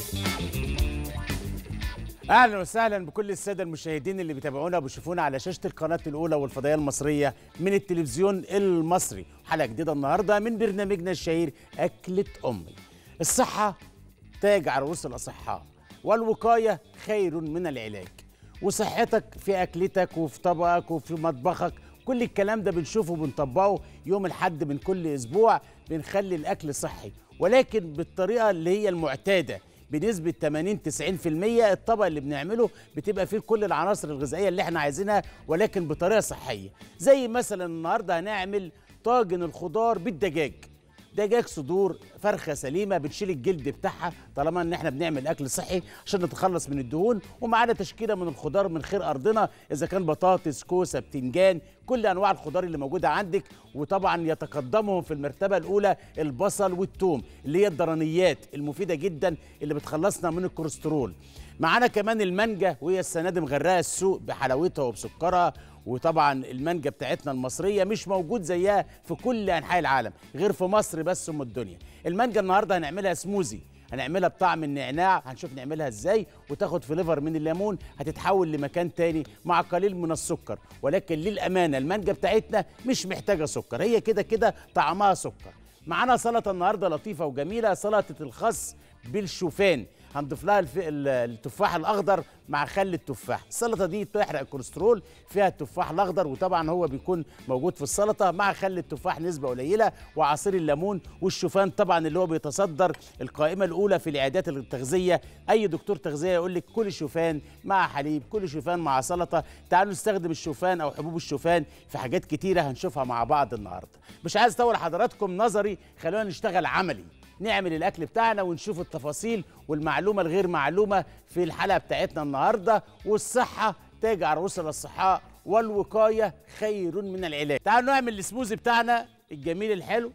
اهلا وسهلا بكل الساده المشاهدين اللي بيتابعونا وبيشوفونا على شاشه القناه الاولى والفضائيه المصريه من التلفزيون المصري حلقه جديده النهارده من برنامجنا الشهير اكله امي الصحه تاج على رؤوس الاصحاء والوقايه خير من العلاج وصحتك في اكلتك وفي طبقك وفي مطبخك كل الكلام ده بنشوفه وبنطبقه يوم الحد من كل اسبوع بنخلي الاكل صحي ولكن بالطريقه اللي هي المعتاده بنسبة 80 90% الطبق اللي بنعمله بتبقى فيه كل العناصر الغذائية اللي احنا عايزينها ولكن بطريقة صحية زي مثلا النهاردة هنعمل طاجن الخضار بالدجاج دجاج صدور فرخة سليمة بنشيل الجلد بتاعها طالما ان احنا بنعمل اكل صحي عشان نتخلص من الدهون ومعانا تشكيلة من الخضار من خير ارضنا اذا كان بطاطس كوسة بتنجان كل انواع الخضار اللي موجودة عندك وطبعا يتقدمهم في المرتبة الاولى البصل والثوم اللي هي الضرنيات المفيدة جدا اللي بتخلصنا من الكوليسترول معانا كمان المانجا وهي السنه دي مغرقه السوق بحلاوتها وبسكرها وطبعا المانجا بتاعتنا المصريه مش موجود زيها في كل انحاء العالم غير في مصر بس ام الدنيا المانجا النهارده هنعملها سموزي هنعملها بطعم النعناع هنشوف نعملها ازاي وتاخد فليفر من الليمون هتتحول لمكان تاني مع قليل من السكر ولكن للامانه المانجا بتاعتنا مش محتاجه سكر هي كده كده طعمها سكر معانا سلطه النهارده لطيفه وجميله سلطه الخس بالشوفان هنضيف لها الف... ال- التفاح الاخضر مع خل التفاح السلطه دي بتحرق الكوليسترول فيها التفاح الاخضر وطبعا هو بيكون موجود في السلطه مع خل التفاح نسبه قليله وعصير الليمون والشوفان طبعا اللي هو بيتصدر القائمه الاولى في العيادات التغذيه اي دكتور تغذيه يقول لك كل شوفان مع حليب كل شوفان مع سلطه تعالوا نستخدم الشوفان او حبوب الشوفان في حاجات كتيره هنشوفها مع بعض النهارده مش عايز اطول حضراتكم نظري خلونا نشتغل عملي نعمل الاكل بتاعنا ونشوف التفاصيل والمعلومه الغير معلومه في الحلقه بتاعتنا النهارده والصحه تاج على رؤوس الاصحاء والوقايه خير من العلاج تعالوا نعمل السموزي بتاعنا الجميل الحلو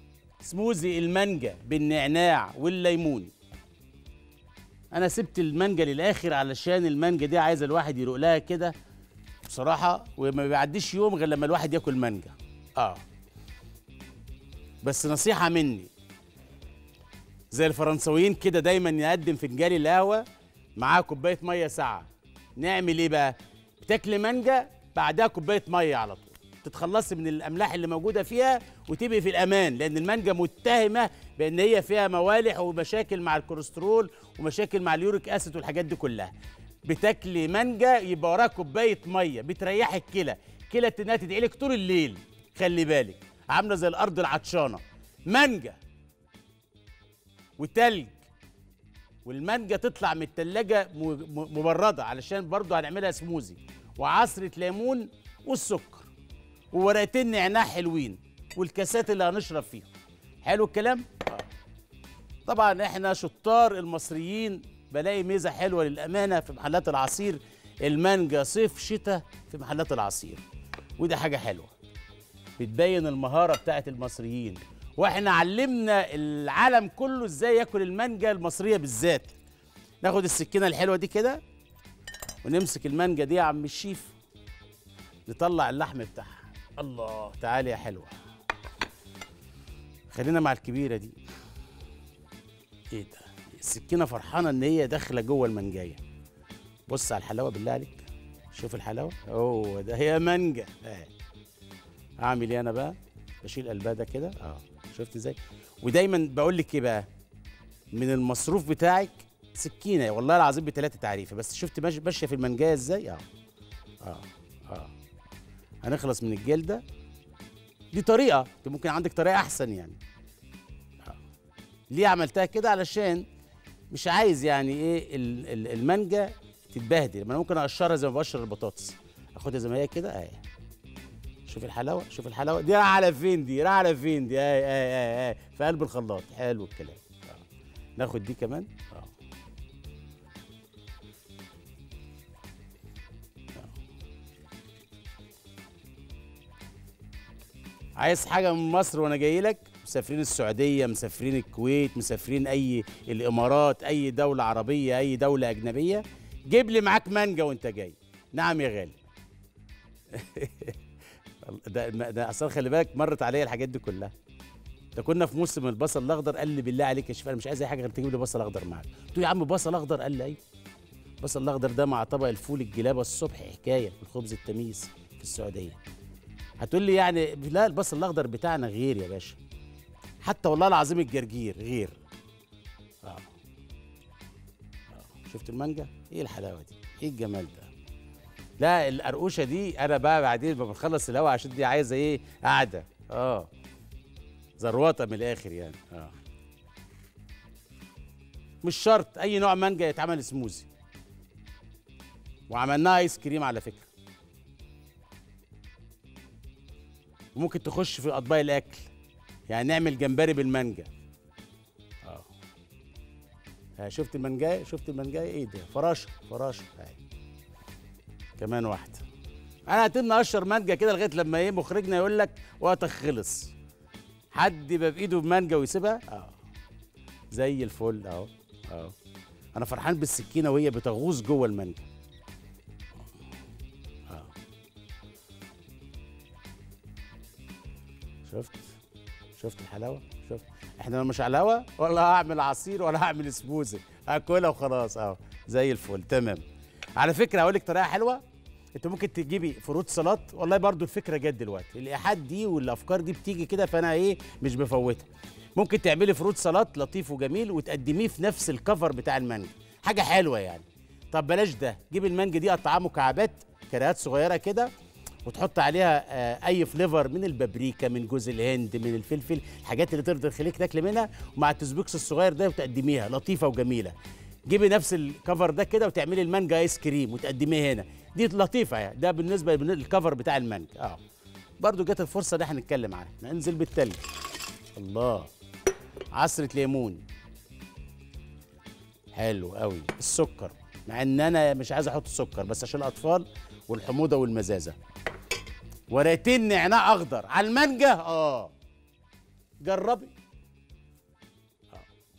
سموزي المانجا بالنعناع والليمون انا سبت المانجا للاخر علشان المانجا دي عايز الواحد يروق لها كده بصراحه وما بيعديش يوم غير لما الواحد ياكل مانجا اه بس نصيحه مني زي الفرنساويين كده دايما نقدم فنجان القهوه معاه كوبايه ميه ساقعه نعمل ايه بقى بتاكلي مانجا بعدها كوبايه ميه على طول تتخلصي من الاملاح اللي موجوده فيها وتبقي في الامان لان المانجا متهمه بان هي فيها موالح ومشاكل مع الكوليسترول ومشاكل مع اليوريك اسيد والحاجات دي كلها بتاكلي مانجا يبقى وراها كوبايه ميه بتريحي الكلى كلى انها تدعي لك طول الليل خلي بالك عامله زي الارض العطشانه مانجا وتلج والمانجا تطلع من التلاجة م- م- مبردة علشان برضو هنعملها سموزي وعصرة ليمون والسكر وورقتين نعناع حلوين والكاسات اللي هنشرب فيهم حلو الكلام؟ آه. طبعا احنا شطار المصريين بلاقي ميزة حلوة للأمانة في محلات العصير المانجا صيف شتاء في محلات العصير ودي حاجة حلوة بتبين المهارة بتاعت المصريين واحنا علمنا العالم كله ازاي ياكل المانجا المصرية بالذات ناخد السكينة الحلوة دي كده ونمسك المانجا دي يا عم الشيف نطلع اللحم بتاعها الله تعالي يا حلوة خلينا مع الكبيرة دي ايه ده السكينة فرحانة ان هي داخلة جوه المانجاية بص على الحلاوة بالله عليك شوف الحلاوة هو ده هي مانجا اهي اعمل ايه انا بقى بشيل قلبها ده كده اه شفت ازاي ودايما بقول لك ايه بقى من المصروف بتاعك سكينه والله العظيم بثلاثه تعريفه بس شفت ماشي- ماشيه في المنجايه ازاي اه اه اه هنخلص من الجلده دي طريقه انت ممكن عندك طريقه احسن يعني آه. ليه عملتها كده علشان مش عايز يعني ايه ال- ال- المانجا تتبهدل ما انا ممكن اقشرها زي ما بقشر البطاطس اخدها زي ما هي كده اهي شوف الحلاوه شوف الحلاوه دي راح على فين دي راح على فين دي اي اي اي اي في قلب الخلاط حلو الكلام آه. ناخد دي كمان اه آه. عايز حاجه من مصر وانا جاي لك مسافرين السعوديه مسافرين الكويت مسافرين اي الامارات اي دوله عربيه اي دوله اجنبيه جيب لي معاك مانجا وانت جاي نعم يا غالي ده ده اصلا خلي بالك مرت عليا الحاجات دي كلها ده كنا في موسم البصل الاخضر قال لي بالله عليك يا شيف انا مش عايز اي حاجه غير تجيب لي بصل اخضر معاك قلت له يا عم بصل اخضر قال لي ايوه البصل الاخضر ده مع طبق الفول الجلابه الصبح حكايه والخبز التميس في السعوديه هتقول لي يعني لا البصل الاخضر بتاعنا غير يا باشا حتى والله العظيم الجرجير غير آه. آه. شفت المانجا ايه الحلاوه دي ايه الجمال ده لا القرقوشه دي انا بقى بعدين ما بخلص الهوا عشان دي عايزه ايه قاعده اه زروطه من الاخر يعني اه مش شرط اي نوع مانجا يتعمل سموزي وعملناها ايس كريم على فكره وممكن تخش في اطباق الاكل يعني نعمل جمبري بالمانجا اه ها شفت المانجاي شفت المانجاي ايه ده فراشه فراشه اهي كمان واحده انا هتمنى اشهر مانجا كده لغايه لما ايه مخرجنا يقول لك وقتك خلص حد يبقى بايده بمانجا ويسيبها اه زي الفل اهو اهو انا فرحان بالسكينه وهي بتغوص جوه المانجا اه شفت شفت الحلاوه شفت احنا لو مش على الهوا ولا هعمل عصير ولا هعمل سموزي هاكلها وخلاص اهو زي الفل تمام على فكره هقول لك طريقه حلوه انت ممكن تجيبي فروت سلطات والله برضو الفكره جت دلوقتي الايحاءات دي والافكار دي بتيجي كده فانا ايه مش بفوتها ممكن تعملي فروت سلطات لطيف وجميل وتقدميه في نفس الكفر بتاع المانجا حاجه حلوه يعني طب بلاش ده جيب المانجا دي قطعها مكعبات كريهات صغيره كده وتحط عليها آه، اي فليفر من البابريكا من جوز الهند من الفلفل الحاجات اللي تقدر تخليك تاكل منها ومع التسبيكس الصغير ده وتقدميها لطيفه وجميله جيبي نفس الكفر ده كده وتعملي المانجا ايس كريم وتقدميه هنا دي لطيفه يعني ده بالنسبه للكفر بتاع المانجا اه برضو جت الفرصه ان احنا نتكلم عنها ننزل بالتلج الله عصره ليمون حلو قوي السكر مع ان انا مش عايز احط سكر بس عشان الاطفال والحموضه والمزازه ورقتين نعناع اخضر على المانجا اه جربي آه.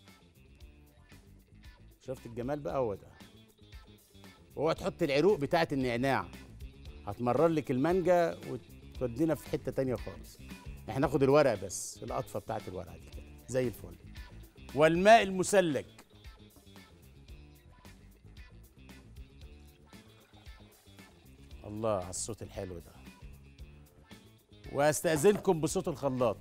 شفت الجمال بقى هو ده اوعى تحط العروق بتاعه النعناع هتمرر لك المانجا وتودينا في حته تانية خالص احنا ناخد الورقه بس القطفه بتاعه الورقه دي كده زي الفل والماء المثلج الله على الصوت الحلو ده واستاذنكم بصوت الخلاط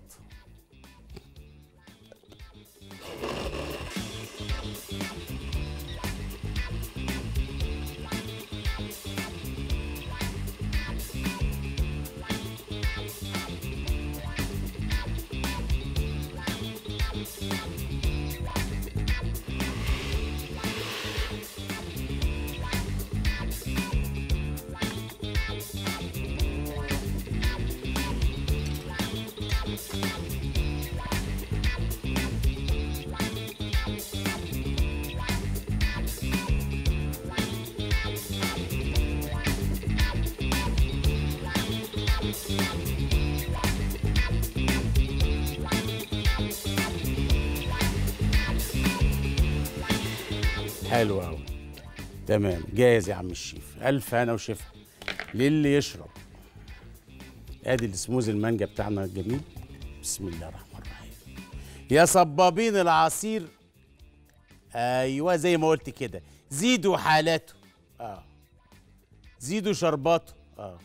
حلو قوي تمام جاهز يا عم الشيف الف هنا وشفا للي يشرب ادي السموز المانجا بتاعنا الجميل بسم الله الرحمن الرحيم يا صبابين العصير ايوه زي ما قلت كده زيدوا حالاته اه زيدوا شرباته اه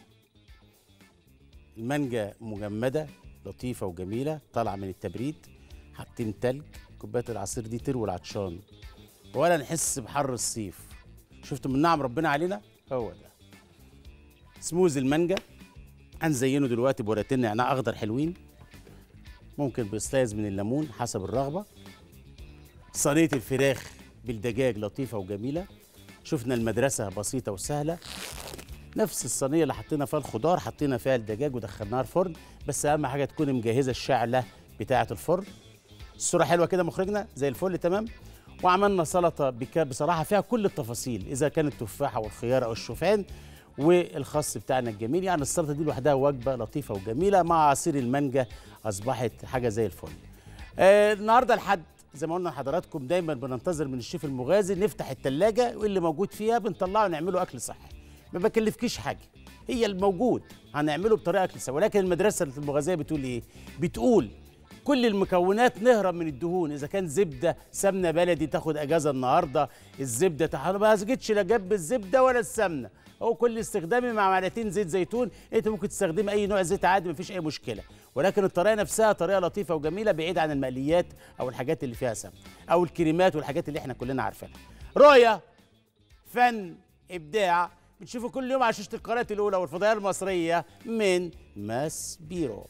المانجا مجمده لطيفه وجميله طالعه من التبريد حاطين تلج كوبايه العصير دي تروي العطشان ولا نحس بحر الصيف شفتوا من نعم ربنا علينا هو ده سموز المانجا هنزينه دلوقتي بورقتين نعناع اخضر حلوين ممكن بسلايز من الليمون حسب الرغبه صينيه الفراخ بالدجاج لطيفه وجميله شفنا المدرسه بسيطه وسهله نفس الصينيه اللي حطينا فيها الخضار حطينا فيها الدجاج ودخلناها الفرن بس اهم حاجه تكون مجهزه الشعله بتاعه الفرن الصوره حلوه كده مخرجنا زي الفل تمام وعملنا سلطه بك بصراحه فيها كل التفاصيل اذا كانت التفاحه والخيار او الشوفان والخس بتاعنا الجميل يعني السلطه دي لوحدها وجبه لطيفه وجميله مع عصير المانجا اصبحت حاجه زي الفل آه النهارده الحد زي ما قلنا لحضراتكم دايما بننتظر من الشيف المغازي نفتح التلاجة واللي موجود فيها بنطلعه ونعمله اكل صحي ما بكلفكيش حاجه هي الموجود هنعمله بطريقه اكل صحي ولكن المدرسه المغازيه بتقول ايه بتقول كل المكونات نهرب من الدهون اذا كان زبده سمنه بلدي تاخد اجازه النهارده الزبده تحط ما جيتش لا جنب الزبده ولا السمنه هو كل استخدامي مع معلقتين زيت زيتون انت ممكن تستخدمي اي نوع زيت عادي مفيش اي مشكله ولكن الطريقه نفسها طريقه لطيفه وجميله بعيد عن المقليات او الحاجات اللي فيها سمنه او الكريمات والحاجات اللي احنا كلنا عارفينها رؤيه فن ابداع بتشوفوا كل يوم على شاشه القناه الاولى والفضائيه المصريه من ماس بيرو